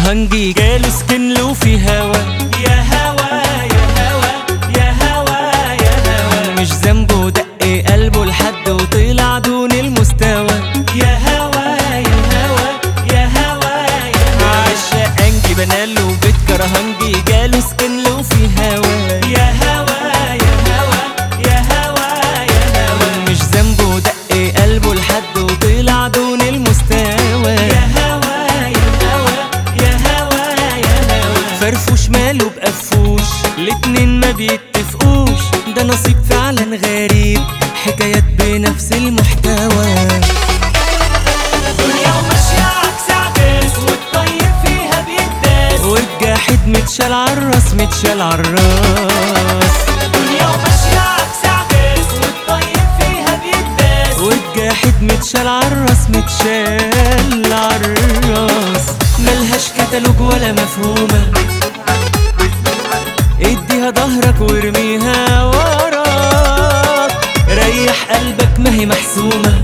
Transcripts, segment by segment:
كرهنجي جاله سكن له في هوا يا هوا يا هوا يا هوا يا هوا مش ذنبه دق قلبه لحد وطلع دون المستوى يا هوا يا هوا يا هوا يا هوا عشاق انجي بناله بيت كرهنجي جاله سكن له في هوا يا هوا يا هوا يا هوا يا هوا مش ذنبه دق قلبه لحد وطلع دون المستوى يا هوا يا هوا يا هوا يا هوا فرفوش ماله بقفوش الاتنين ما بيتفقوش ده نصيب فعلا غريب حكايات بنفس المحتوى دنيا وماشية عكس عكاس والطيب فيها بيتداس والجاحد متشال عالراس متشال عالراس دنيا وماشية عكس عكاس والطيب فيها بيتداس والجاحد متشال عالراس متشال عالراس ملهاش كتالوج ولا مفهومة اديها ظهرك وارميها وراك ريح قلبك ما هي محسومة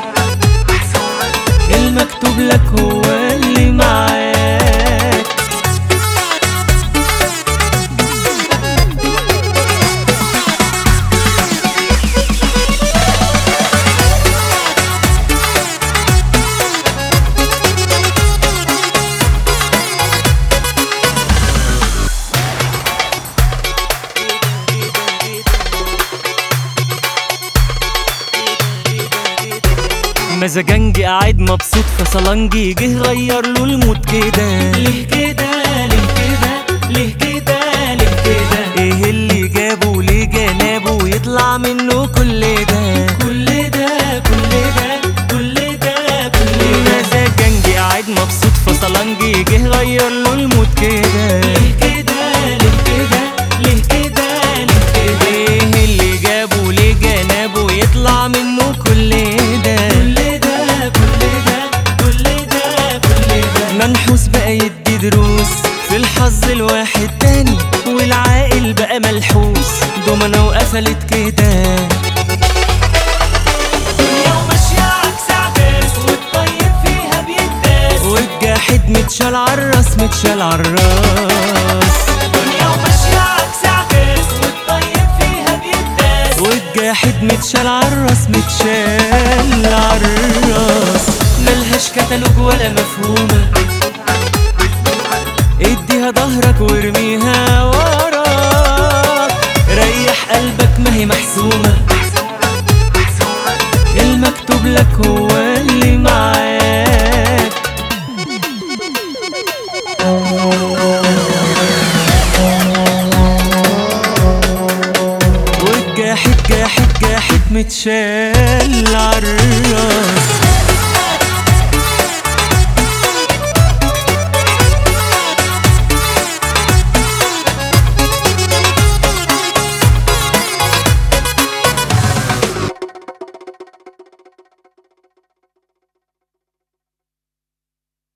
المكتوب لك هو اللي معاك مزاجنجي قاعد مبسوط فصلنجي جه غير له المود كده ليه كده ليه كده ليه كده ليه كده ايه اللي جابه ليه جنابه ويطلع منه كل ده كل ده كل ده كل ده كل ده مزاجنجي قاعد مبسوط فصلنجي جه غير له المود كده ليه كده ليه كده ليه كده ليه كده ايه اللي جابه ليه جنابه يطلع منه كل ده كل ده كل ده كل ده كل ده منحوس بقى يدي دروس في الحظ الواحد تاني والعاقل بقى ملحوس دومنا وقفلت كده دنيا وماشية عكس عكاس والطيب فيها بيتداس والجاحد متشال عالراس متشال عالراس دنيا وماشية عكس عكاس والطيب فيها بيتداس والجاحد متشال عالراس متشال عالراس ملهاش كتالوج ولا مفهومة اديها ظهرك وارميها وراك ريح قلبك ما هي محسومة المكتوب لك هو اللي معاك والجاحد جاحد جاحد متشال عالراس